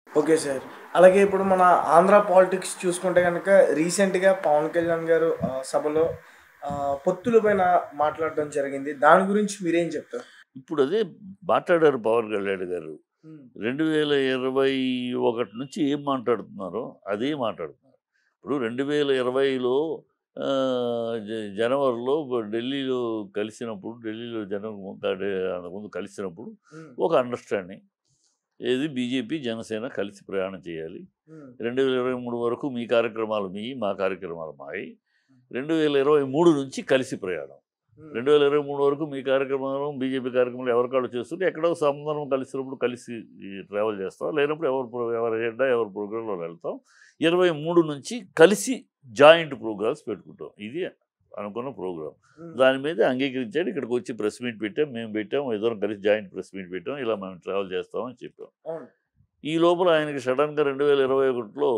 Okay sir అలాగే ఇప్పుడు మన ఆంధ్ర పాలిటిక్స్ చూసుకుంటే కనుక రీసెంట్గా పవన్ కళ్యాణ్ గారు ఆ, సభలో ఆ, పొత్తుల పైన మాట్లాడడం జరిగింది దాని గురించి మీరేం చెప్తారు ఇప్పుడు అదే మాట్లాడారు పవన్ కళ్యాణ్ గారు రెండు వేల ఇరవై ఒకటి నుంచి ఏం మాట్లాడుతున్నారో అదే మాట్లాడుతున్నారు ఇప్పుడు రెండు వేల ఇరవైలో ఆ, జ- జనవరిలో ఢిల్లీలో కలిసినప్పుడు ఢిల్లీలో జనం అంతకుముందు కలిసినప్పుడు ఒక అండర్స్టాండింగ్ ఏది బీజేపీ జనసేన కలిసి ప్రయాణం చేయాలి రెండు వేల ఇరవై మూడు వరకు మీ కార్యక్రమాలు మీ మా కార్యక్రమాలు మాయి రెండు వేల ఇరవై మూడు నుంచి కలిసి ప్రయాణం రెండు వేల ఇరవై మూడు వరకు మీ కార్యక్రమాలు బీజేపీ కార్యక్రమాలు ఎవరికాళ్ళు చేస్తుంటే ఎక్కడో సంబంధం కలిసినప్పుడు కలిసి ట్రావెల్ చేస్తాం లేనప్పుడు ఎవరు ప్రో- ఎవరి ఎడ్డా ఎవరి ప్రోగ్రాంలో వెళ్తాం ఇరవై మూడు నుంచి కలిసి జాయింట్ ప్రోగ్రామ్స్ పెట్టుకుంటాం ఇది అనుకున్న ప్రోగ్రామ్ దాని మీద అంగీకరించాడు ఇక్కడికి వచ్చి ప్రెస్ మీట్ పెట్టాం మేము పెట్టాం ఇద్దరం కలిసి జాయింట్ ప్రెస్ మీట్ పెట్టాం ఇలా మేము ట్రావెల్ చేస్తామని చెప్పాం అవును ఈ లోపల ఆయనకి సడన్గా రెండు వేల ఇరవై ఒకటిలో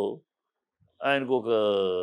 ఆయనకు ఒక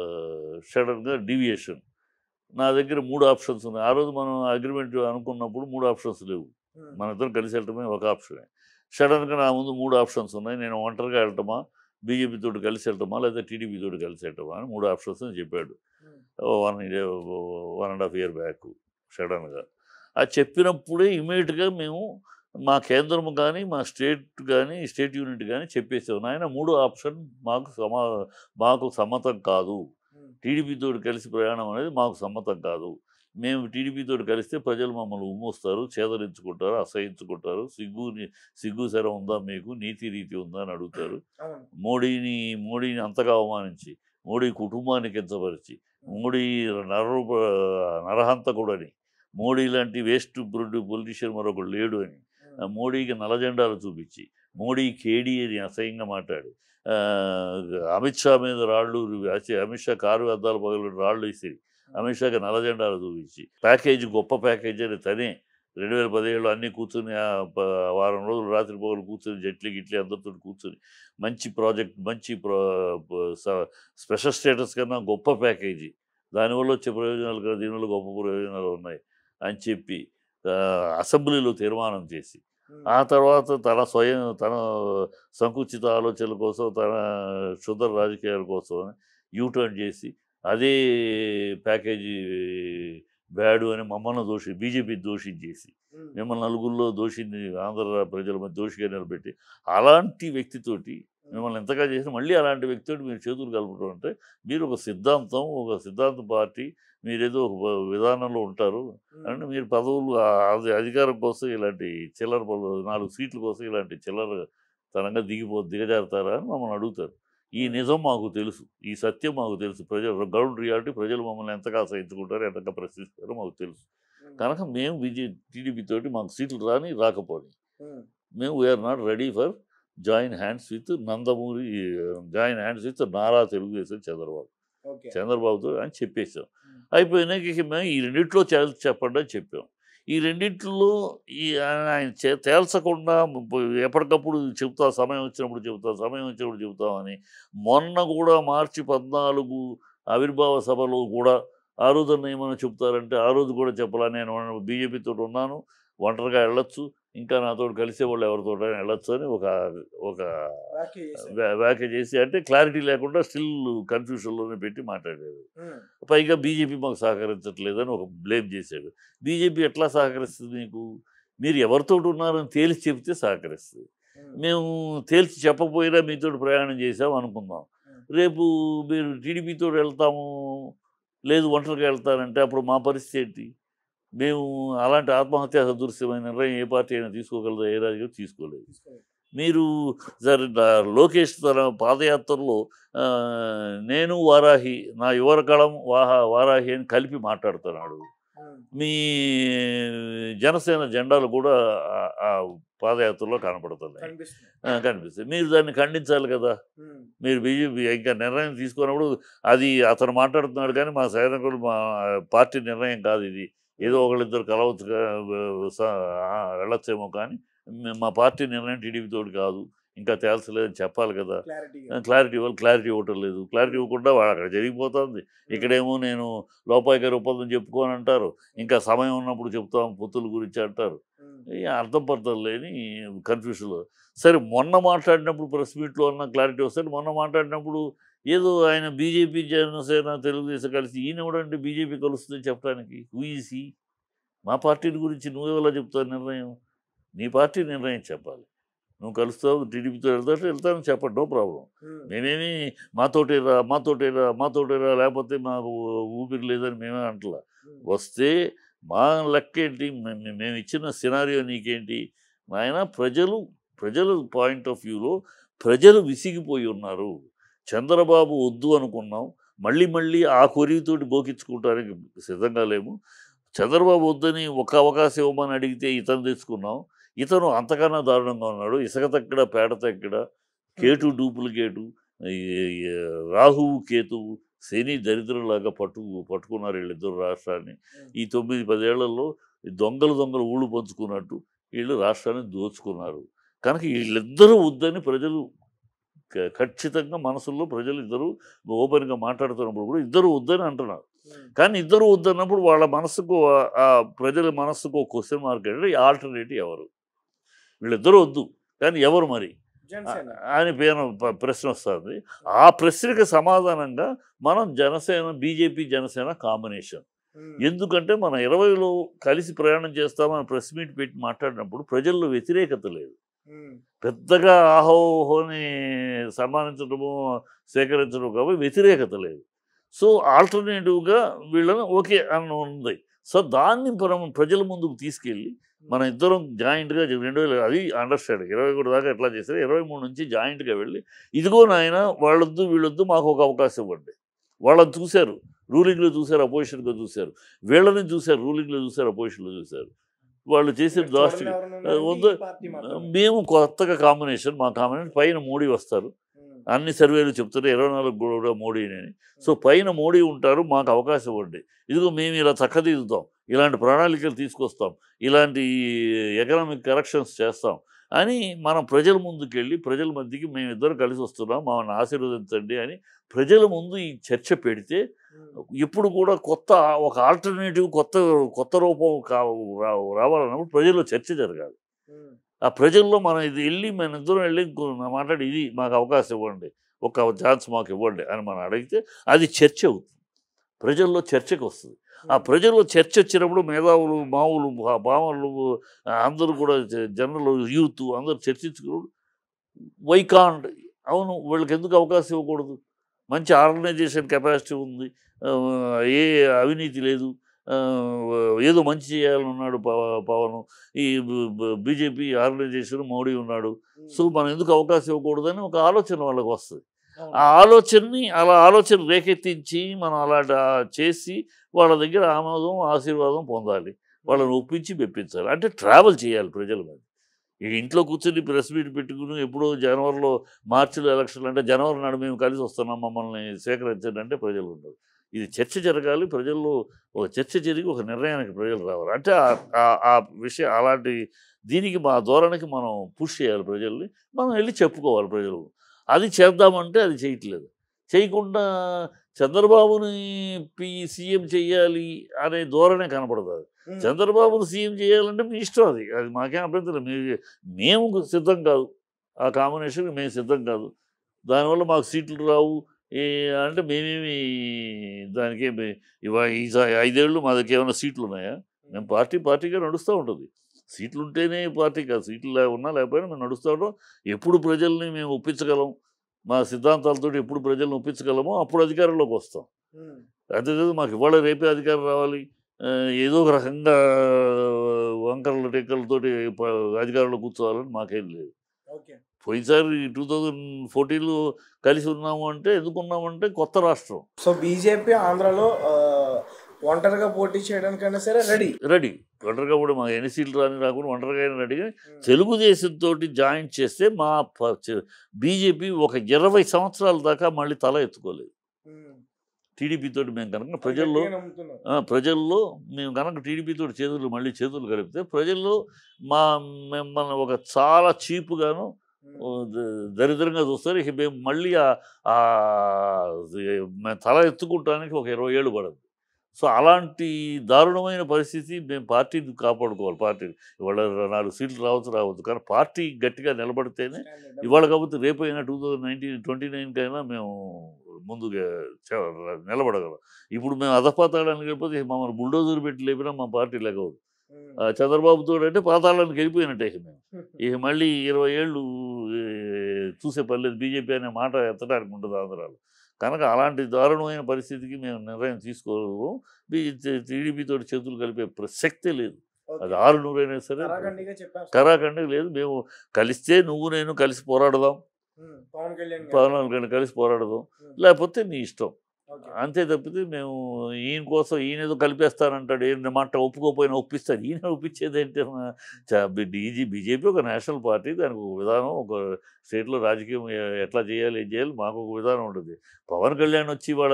సడన్గా డీవియేషన్ నా దగ్గర మూడు ఆప్షన్స్ ఉన్నాయి ఆ రోజు మనం అగ్రిమెంట్ అనుకున్నప్పుడు మూడు ఆప్షన్స్ లేవు మన ఇద్దరం కలిసి వెళ్ళటమే ఒక ఆప్షనే సడన్గా నా ముందు మూడు ఆప్షన్స్ ఉన్నాయి నేను ఒంటరిగా వెళ్ళటమా బీజేపీ తోటి కలిసి వెళ్ళటమా లేదా టీడీపీ తోటి కలిసి వెళ్ళటమా అని మూడు ఆప్షన్స్ అని చెప్పాడు one one and half year back సడన్గా అది చెప్పినప్పుడే ఇమీడియట్గా మేము మా కేంద్రం కానీ మా స్టేట్ కానీ స్టేట్ యూనిట్ కానీ చెప్పేసాం నాయన మూడో ఆప్షన్ మాకు సమా మాకు సమ్మతం కాదు టీడీపీతో కలిసి ప్రయాణం అనేది మాకు సమ్మతం కాదు మేము టీడీపీతో కలిస్తే ప్రజలు మమ్మల్ని ఉమ్మొస్తారు చేదరించుకుంటారు అసహించుకుంటారు సిగ్గుని సిగ్గు సెర ఉందా మీకు నీతి రీతి ఉందా అని అడుగుతారు అవును మోడీని మోడీని అంతగా అవమానించి మోడీ కుటుంబాన్ని కించపరిచి మోడీ నరరూప నరహంతకుడని మోడీ లాంటి వేస్ట్ పొలిటీషియన్ మరొకడు లేడు అని ఆ మోడీకి నల్లజెండాలు చూపించి మోడీ కేడీ అని అసహ్యంగా మాట్లాడి ఆ, అమిత్ షా మీద రాళ్ళు అచి- అమిత్ షా కారు అద్దాలు పగలు రాళ్ళు ఇసి అమిత్ షాకి నల్లజెండాలు చూపించి ప్యాకేజీ గొప్ప ప్యాకేజీ అని తనే రెండు వేల పదిహేడులో అన్నీ కూర్చుని ఆ ప- వారం రోజులు రాత్రి పగలు కూర్చొని జట్లి గిట్లి అందరితో కూర్చొని మంచి ప్రాజెక్ట్ మంచి ప్రో ప- స- స్పెషల్ స్టేటస్ కన్నా గొప్ప ప్యాకేజీ దానివల్ల వచ్చే ప్రయోజనాలు కదా దీనివల్ల గొప్ప ప్రయోజనాలు ఉన్నాయి అని చెప్పి ఆ, అసెంబ్లీలో తీర్మానం చేసి ఆ తర్వాత తన స్వయం తన సంకుచిత ఆలోచనల కోసం తన క్షుద్ర రాజకీయాల కోసం యూటర్న్ చేసి అదే ప్యాకేజీ బ్యాడు అని మమ్మల్ని దోషి బీజేపీ దోషించేసి మిమ్మల్ని నలుగురిలో దోషిని ఆంధ్ర ప్రజల మధ్య దోషిగా నిలబెట్టి అలాంటి వ్యక్తితోటి మిమ్మల్ని ఎంతగా చేసి మళ్ళీ అలాంటి వ్యక్తితోటి మీరు చేతులు కలపడం అంటే మీరు ఒక సిద్ధాంతం ఒక సిద్ధాంత పార్టీ మీరేదో ఒక విధానంలో ఉంటారు అంటే మీరు పదవులు ఆ- అది అధికారం కోసం ఇలాంటి చిల్లర పనులు నాలుగు సీట్ల కోసం ఇలాంటి చిల్లర తనంగా దిగిపో దిగజారుతారా అని మమ్మల్ని అడుగుతారు ఈ నిజం మాకు తెలుసు ఈ సత్యం మాకు తెలుసు ప్రజలు గ్రౌండ్ రియాలిటీ ప్రజలు మమ్మల్ని ఎంతగా ఆశ్రయించుకుంటారో ఎంతగా ప్రశ్నిస్తారో మాకు తెలుసు కనుక మేము బీజే టీడీపీ తోటి మాకు సీట్లు రాని రాకపోని మేము we're not ready for join hands with Nandamuri join hands with Nara Telugu Desam Chandrababu okay చంద్రబాబుతో అని చెప్పేసాం అయిపోయినాక ఇక మేము ఈ రెండిట్లో తేల్చి చెప్పండి అని చెప్పాం ఈ రెండిట్లో ఈ ఆయన చే- తేల్చకుండా ఎప్పటికప్పుడు చెబుతా సమయం వచ్చినప్పుడు చెబుతా సమయం వచ్చినప్పుడు చెబుతామని మొన్న కూడా మార్చి పద్నాలుగు ఆవిర్భావ సభలో కూడా ఆ రోజున ఏమైనా చెప్తారంటే ఆ రోజు కూడా చెప్పాలా నేను బీజేపీతో ఉన్నాను ఒంటరిగా వెళ్ళొచ్చు ఇంకా నాతో కలిసే వాళ్ళు ఎవరితో వెళ్ళొచ్చు అని ఒక ఒక వ్యాఖ్య చేశారు. వ్యా- వ్యాఖ్య చేసి అంటే క్లారిటీ లేకుండా స్టిల్ కన్ఫ్యూషన్లోనే పెట్టి మాట్లాడారు ఉమ్, పైగా బీజేపీ మాకు సహకరించట్లేదని ఒక బ్లేమ్ చేశాడు బీజేపీ ఎట్లా సహకరిస్తుంది మీకు మీరు ఎవరితో ఉన్నారని తేల్చి చెప్తే సహకరిస్తుంది ఉమ్, మేము తేల్చి చెప్పకపోయినా మీతో ప్రయాణం చేసాం అనుకుందాం రేపు మీరు టీడీపీతో వెళ్తాము లేదు ఒంటరిగా వెళ్తారంటే అప్పుడు మా పరిస్థితి ఏంటి మేము అలాంటి ఆత్మహత్యా సదృశ్యమైన నిర్ణయం ఏ పార్టీ అయినా తీసుకోగలదా ఏ రాజకీయం తీసుకోలేదు తీసుకోలేదు. మీరు సరే నా- లోకేష్ తన పాదయాత్రలో ఆ, నేను వారాహి నా యువరకళం వాహ వారాహి అని కలిపి మాట్లాడుతున్నాడు ఉమ్, మీ జనసేన జెండాలు కూడా ఆ- ఆ పాదయాత్రలో కనపడుతున్నాయి కనిపిస్తుంది ఆ, కనిపిస్తాయి మీరు దాన్ని ఖండించాలి కదా ఉమ్, మీరు బీజేపీ ఇంకా నిర్ణయం తీసుకున్నప్పుడు అది అతను మాట్లాడుతున్నాడు కానీ మా సైనికులు మా పార్టీ నిర్ణయం కాదు ఇది ఏదో ఒకళ్ళిద్దరు కలవచ్చు కా- స- ఆ, వెళ్ళొచ్చేమో కానీ మే- మా పార్టీ నిర్ణయం టీడీపీ తోటి కాదు ఇంకా తేల్చలేదని చెప్పాలి కదా క్లారిటీగా క్లారిటీ ఇవ్వాలి క్లారిటీ ఇవ్వటం లేదు క్లారిటీ ఇవ్వకుండా వాళ్ళు అక్కడ జరిగిపోతుంది ఇక్కడేమో నేను లోపాయికారి ఒప్పందం చెప్పుకోని అంటారు ఇంకా సమయం ఉన్నప్పుడు చెప్తాం పొత్తుల గురించి అంటారు ఉమ్, ఈ అర్థం పర్థం లేని కన్ఫ్యూషన్లో సరే మొన్న మాట్లాడినప్పుడు ప్రెస్ మీట్లో అన్న క్లారిటీ వస్తుంది మొన్న మాట్లాడినప్పుడు ఏదో ఆయన బీజేపీ జనసేన తెలుగుదేశం కలిసి ఈయన ఎవడంటే బీజేపీ కలుస్తుందని చెప్పడానికి హూఈసీ మా పార్టీ గురించి నువ్వెవలా చెప్తావు నిర్ణయం నీ పార్టీ నిర్ణయం చెప్పాలి నువ్వు కలుస్తావు టీడీపీతో వెళ్తావు వెళ్తానని చెప్పండి నో ప్రాబ్లం ఉమ్, మేమేమి మాతోటే రా మాతోటే రా మాతోటే రా లేకపోతే మాకు ఊపిరి లేదని మేమే అంటలా ఉమ్, వస్తే మా లెక్క ఏంటి మే- మే- మేము ఇచ్చిన సినారియో నీకేంటి ఆయన ప్రజలు ప్రజల పాయింట్ ఆఫ్ వ్యూలో ప్రజలు విసిగిపోయి ఉన్నారు చంద్రబాబు వద్దు అనుకున్నాం మళ్ళీ మళ్ళీ ఆ కొరితోటి బోకించుకోవడానికి సిద్ధంగా లేము చంద్రబాబు వద్దని ఒక అవకాశం ఇవ్వమని అడిగితే ఇతను తెచ్చుకున్నాం ఇతను అంతకన్నా దారుణంగా ఉన్నాడు ఇసుక తక్కడ పేడ తక్కడ కేటు డూప్లికేటు ఈ- ఈ రాహువు కేతువు శని దరిద్రంలాగా పట్టు పట్టుకున్నారు వీళ్ళిద్దరు రాష్ట్రాన్ని ఈ తొమ్మిది పదేళ్లలో ఈ దొంగలు దొంగలు ఊళ్ళు పంచుకున్నట్టు వీళ్ళు రాష్ట్రాన్ని దోచుకున్నారు కనుక వీళ్ళిద్దరూ వద్దని ప్రజలు క- ఖచ్చితంగా మనసుల్లో ప్రజలు ఇద్దరు ఓపెన్గా మాట్లాడుతున్నప్పుడు కూడా ఇద్దరు వద్దని అంటున్నారు ఉమ్, కానీ ఇద్దరు వద్దన్నప్పుడు వాళ్ళ మనసుకు ఆ- ఆ ప్రజల మనసుకు క్వశ్చన్ మార్క్ అంటే ఆల్టర్నేటివ్ ఎవరు వీళ్ళిద్దరూ వద్దు కానీ ఎవరు మరి జనసేన అని పేరు ప- ప్రశ్న వస్తుంది ఆ ప్రశ్నకి సమాధానంగా మనం జనసేన బీజేపీ జనసేన కాంబినేషన్ ఉమ్, ఎందుకంటే మన ఇరవైలో కలిసి ప్రయాణం చేస్తామని ప్రెస్ మీట్ పెట్టి మాట్లాడినప్పుడు ప్రజల్లో వ్యతిరేకత లేదు ఉమ్, పెద్దగా ఆహోహోని సన్మానించడము సేకరించడం కాబట్టి వ్యతిరేకత లేదు సో ఆల్టర్నేటివ్గా వీళ్ళని ఓకే అని ఉంది సో దాన్ని మనం ప్రజల ముందుకు తీసుకెళ్ళి మన ఇద్దరం జాయింట్గా రెండు వేల అది అండర్స్టాండింగ్ ఇరవై ఒకటి దాకా ఎట్లా చేశారు ఇరవై మూడు నుంచి జాయింట్గా వెళ్ళి ఇదిగో నాయన వాళ్ళొద్దు వీళ్ళొద్దు మాకు ఒక అవకాశం ఇవ్వండి వాళ్ళని చూశారు రూలింగ్లో చూశారు అపోజిషన్గా చూశారు వీళ్ళని చూశారు రూలింగ్లో చూశారు అపోజిషన్లో చూశారు వాళ్ళు చేసిన చూడండి దాష్టి ఎవరైనా ఉన్నారంటే వద్దు. ఈ పార్టీ మాత్రమే. మేము కొత్తగా కాంబినేషన్ మా కాంబినేషన్ పైన మోడీ వస్తారు ఉమ్, అన్ని సర్వేలు చెప్తారు ఇరవై నాలుగు కూడా మోడీని సో పైన మోడీ ఉంటారు మాకు అవకాశం ఇవ్వండి ఇదిగో మేము ఇలా చక్కదిద్దుతాం ఇలాంటి ప్రణాళికలు తీసుకొస్తాం ఇలాంటి ఎకనామిక్ కరెక్షన్స్ చేస్తాం అని మనం ప్రజల ముందుకు వెళ్ళి ప్రజల మధ్యకి మేమిద్దరం కలిసి వస్తున్నాం మమ్మల్ని ఆశీర్వదించండి అని ప్రజల ముందు ఈ చర్చ పెడితే ఉమ్, ఇప్పుడు కూడా కొత్త ఒక ఆల్టర్నేటివ్ కొత్త కొత్త రూపం కా రా- రావాలన్నప్పుడు ప్రజల్లో చర్చ జరగాలి ఉమ్, ఆ ప్రజల్లో మనం ఇది వెళ్ళి మన ఇద్దరం వెళ్ళి ఇంకో- మాట్లాడి ఇది మాకు అవకాశం ఇవ్వండి ఒక ఛాన్స్ మాకు ఇవ్వండి అని మనం అడిగితే అది చర్చ అవుతుంది ప్రజల్లో చర్చకు వస్తుంది ఆ ప్రజల్లో చర్చ వచ్చినప్పుడు మేధావులు మావులు భా- భావనలు ఆ, అందరూ కూడా జ- జనరల్ యూత్ అందరూ చర్చించుకున్నప్పుడు వైకాండ్ అవును వీళ్ళకి ఎందుకు అవకాశం ఇవ్వకూడదు మంచి ఆర్గనైజేషన్ కెపాసిటీ ఉంది ఆ, ఏ అవినీతి లేదు ఆ, ఏదో మంచి చేయాలని ఉన్నాడు పవ- పవన్ ఈ బీజేపీ ఆర్గనైజేషన్ మోడీ ఉన్నాడు ఉమ్, సో మనం ఎందుకు అవకాశం ఇవ్వకూడదని ఒక ఆలోచన వాళ్ళకి వస్తుంది అవును. ఆ ఆలోచనని అలా ఆలోచన రేకెత్తించి మనం అలా డా- చేసి వాళ్ళ దగ్గర ఆమోదం ఆశీర్వాదం పొందాలి వాళ్ళని ఒప్పించి మెప్పించాలి అంటే ట్రావెల్ చేయాలి ప్రజల మీద ఇక ఇంట్లో కూర్చొని ప్రెస్ మీట్ పెట్టుకుని ఎప్పుడో జనవరిలో మార్చిలో ఎలక్షన్లు అంటే జనవరి నాడు మేము కలిసి వస్తున్నాం మమ్మల్ని సేకరించండి అంటే ప్రజలు ఉండరు ఇది చర్చ జరగాలి ప్రజల్లో ఒక చర్చ జరిగి ఒక నిర్ణయానికి ప్రజలు రావాలి అంటే ఆ- ఆ- ఆ విషయం అలాంటి దీనికి మా ధోరణికి మనం పుష్ చేయాలి ప్రజల్ని మనం వెళ్ళి చెప్పుకోవాలి ప్రజలు అది చేద్దామంటే అది చేయట్లేదు చేయకుండా చంద్రబాబుని పి సీఎం చేయాలి అనే ధోరణే కనపడదు అది ఉమ్, చంద్రబాబును సీఎం చేయాలంటే మీ ఇష్టం అది అది మాకేం అభ్యంతరం మీ మేము సిద్ధం కాదు ఆ కాంబినేషన్ మేము సిద్ధం కాదు దానివల్ల మాకు సీట్లు రావు ఏ అంటే మేమేమి దానికి ఏమి ఇవా ఈ సా- ఐదేళ్ళు మా దగ్గర ఏమైనా సీట్లు ఉన్నాయా మేము పార్టీ పార్టీగా నడుస్తూ ఉంటుంది సీట్లు ఉంటేనే పార్టీ కాదు సీట్లు లే- ఉన్నా లేకపోయినా మేము నడుస్తూ ఉంటాం ఎప్పుడు ప్రజల్ని మేము ఒప్పించగలం మా సిద్ధాంతాలతో ఎప్పుడు ప్రజల్ని ఒప్పించగలమో అప్పుడు అధికారంలోకి వస్తాం ఉమ్, అంతేకాదు మాకు ఇవాళ రేపే అధికారం రావాలి ఆ, ఏదో ఒక రకంగా వంకరల టెక్కలతోటి ప- అధికారంలో కూర్చోవాలని మాకేం లేదు ఓకే పోయినసారి టూ థౌజండ్ ఫోర్టీన్లో కలిసి ఉన్నాము అంటే ఎందుకు ఉన్నామంటే కొత్త రాష్ట్రం సో బీజేపీ ఆంధ్రాలో ఆ, ఒంటరిగా పోటీ చేయడానికైనా సరే రెడీ రెడీ ఒంటరిగా కూడా మా ఎన్ని సీట్లు రాని రాకుండా ఒంటరిగా అయినా రెడీ తెలుగుదేశంతో జాయిన్ చేస్తే మా బీజేపీ ఒక ఇరవై సంవత్సరాల దాకా మళ్ళీ తల ఎత్తుకోలేదు టీడీపీ తోటి మేము కనుక ప్రజల్లో నమ్ముతున్నారు ఆ, ప్రజల్లో మేము కనుక టీడీపీతో చేతులు మళ్ళీ చేతులు కలిపితే ప్రజల్లో మా మిమ్మల్ని ఒక చాలా చీప్గాను ఓ, ద- దరిద్రంగా చూస్తారు ఇక మేము మళ్ళీ ఆ- ఆ మేము తల ఎత్తుకుంటానికి ఒక ఇరవై ఏళ్ళు పడదు సో అలాంటి దారుణమైన పరిస్థితి మేము పార్టీని కాపాడుకోవాలి పార్టీ ఇవాళ నాలుగు సీట్లు రావచ్చు రావచ్చు కానీ పార్టీ గట్టిగా నిలబడితేనే ఇవాళ కాబట్టి రేపు అయినా టూ థౌజండ్ నైన్టీన్ ట్వంటీ నైన్కైనా మేము ముందుగా చ- నిలబడగలం ఇప్పుడు మేము అధపాతాళానికి వెళ్ళిపోతే మమ్మల్ని బుల్డోజర్ పెట్టి లేపినా మా పార్టీ లేకవదు ఆ చంద్రబాబుతో అంటే పాతాళానికి వెళ్ళిపోయినట్టే ఇక మేము ఇక మళ్ళీ ఇరవై ఏళ్ళు ఏ, చూసే పర్లేదు బీజేపీ అనే మాట ఎత్తడానికి ఉంటుంది ఆంధ్రాలో కనుక అలాంటి దారుణమైన పరిస్థితికి మేము నిర్ణయం తీసుకోలేము టీడీపీ తోటి చేతులు కలిపే ప్రసక్తే లేదు అది ఆరు నూరైనా సరే కరాఖండిగా చెప్పారు కరాఖండి లేదు మేము కలిస్తే నువ్వు నేను కలిసి పోరాడదాం ఉమ్, పవన్ కళ్యాణ్ గారు. పవన్ కళ్యాణ్ కలిసి పోరాడదాం ఉమ్, లేకపోతే నీ ఇష్టం ఓకే. అంతే తప్పితే మేము ఈయన కోసం ఈయన ఏదో కలిపేస్తానంటాడు ఈయన మాట ఒప్పుకోపోయినా ఒప్పిస్తాడు ఈయన ఒప్పించేది ఏంటి డీజీ బీజేపీ ఒక నేషనల్ పార్టీ దానికి ఒక విధానం ఒక స్టేట్లో రాజకీయం ఎ- ఎట్లా చేయాలి ఏం చేయాలి మాకు ఒక విధానం ఉంటుంది పవన్ కళ్యాణ్ వచ్చి వాళ్ళ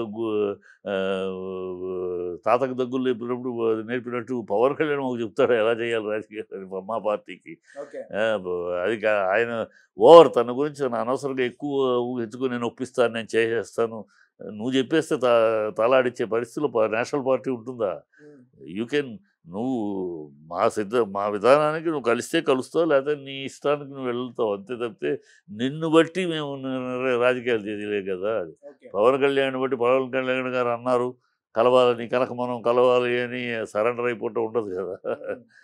తాతకు దగ్గులు నేర్పినప్పుడు నేర్పినట్టు పవన్ కళ్యాణ్ మాకు చెప్తాడు ఎలా చేయాలి రాజకీయాలు మా పార్టీకి ఓకే ఆ, బ- అది కా- ఆయన ఓవర్ తన గురించి నా అనవసరంగా ఎక్కువ ఊహించుకుని నేను ఒప్పిస్తాను నేను చేసేస్తాను నువ్వు చెప్పేస్తే తా తలాడిచ్చే పరిస్థితిలో ప- నేషనల్ పార్టీ ఉంటుందా ఉమ్, యూ కెన్ నువ్వు మా సిద్ధ మా విధానానికి నువ్వు కలిస్తే కలుస్తావు లేకపోతే నీ ఇష్టానికి నువ్వు వెళ్తావు అంతే తప్పితే నిన్ను బట్టి మేము ని- రాజకీయాలు చేయలేం కదా అది ఓకే పవన్ కళ్యాణ్ బట్టి పవన్ కళ్యాణ్ గారు అన్నారు కలవాలని కనుక మనం కలవాలి అని సరెండర్ అయిపోవటం ఉండదు కదా ఉమ్.